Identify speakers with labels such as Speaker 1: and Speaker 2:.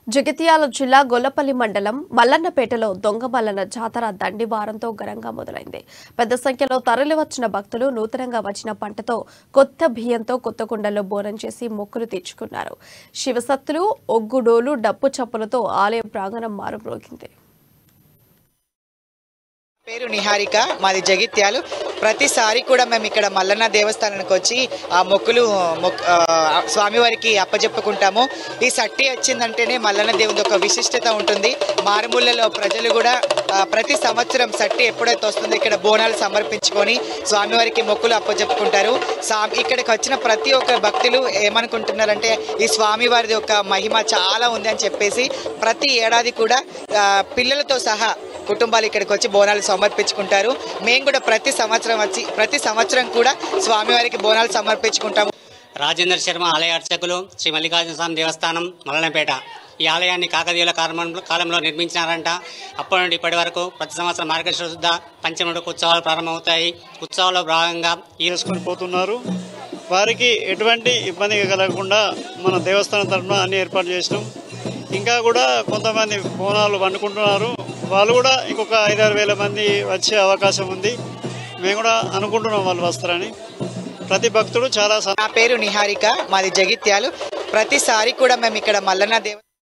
Speaker 1: జగిత్యాల జిల్లా గొల్లపల్లి మండలం మల్లన్నపేటలో దొంగ మల్లన్న జాతర దండివారంతో ఘనంగా మొదలైంది పెద్ద సంఖ్యలో తరలివచ్చిన భక్తులు నూతనంగా వచ్చిన పంటతో కొత్త బియ్యంతో కొత్త కుండల్లో బోనం చేసి మొక్కులు తీర్చుకున్నారు శివసత్తులు ఒగ్గుడోలు డప్పు చప్పులతో ఆలయ ప్రాంగణం మారుమ్రోగింది
Speaker 2: పేరు నిహారిక మాది జగిత్యాలు ప్రతిసారి కూడా మేము ఇక్కడ మల్లన్న దేవస్థానానికి వచ్చి ఆ మొక్కులు మొక్- ఆ, స్వామివారికి అప్పజెప్పుకుంటాము ఈ సట్టి వచ్చిందంటేనే మల్లన్న దేవుని ఒక విశిష్టత ఉంటుంది మారుమూలలో ప్రజలు కూడా ఆ, ప్రతి సంవత్సరం సట్టి ఎప్పుడైతే వస్తుందో ఇక్కడ బోనాలు సమర్పించుకొని స్వామివారికి మొక్కులు అప్పజెప్పుకుంటారు సా ఇక్కడికి వచ్చిన ప్రతి ఒక్క భక్తులు ఏమనుకుంటున్నారంటే ఈ స్వామివారిది ఒక మహిమ చాలా ఉంది అని చెప్పేసి ప్రతి ఏడాది కూడా ఆ, పిల్లలతో సహా కుటుంబాలు ఇక్కడికి వచ్చి బోనాలు సమర్పించుకుంటారు మేము కూడా ప్రతి సంవత్సరం వచ్చి ప్రతి సంవత్సరం కూడా స్వామివారికి బోనాలు సమర్పించుకుంటాము
Speaker 3: రాజేంద్ర శర్మ ఆలయ అర్చకులు శ్రీ మల్లికార్జున స్వామి దేవస్థానం మల్లనపేట ఈ ఆలయాన్ని కాకతీయుల కాలం- కాలంలో నిర్మించినారంట అప్పటి నుండి ఇప్పటి వరకు ప్రతి సంవత్సరం మార్గశిర శుద్ధ పంచముడుకు ఉత్సవాలు ప్రారంభమవుతాయి ఉత్సవాల్లో భాగంగా ఈ
Speaker 4: చేసుకొని పోతున్నారు వారికి ఎటువంటి ఇబ్బంది కలగకుండా మన దేవస్థానం తరఫున అన్ని ఏర్పాటు చేసినాం ఇంకా కూడా కొంతమంది బోనాలు వండుకుంటున్నారు వాళ్ళు కూడా ఇంకొక ఐదారు వేల మంది వచ్చే అవకాశం ఉంది మేము కూడా అనుకుంటున్నాం వాళ్ళు వస్తారని ప్రతి భక్తుడు చాలా సం-
Speaker 2: నా పేరు నిహారిక మాది జగిత్యాలు ప్రతిసారి కూడా మేము ఇక్కడ మల్లన్న దేవ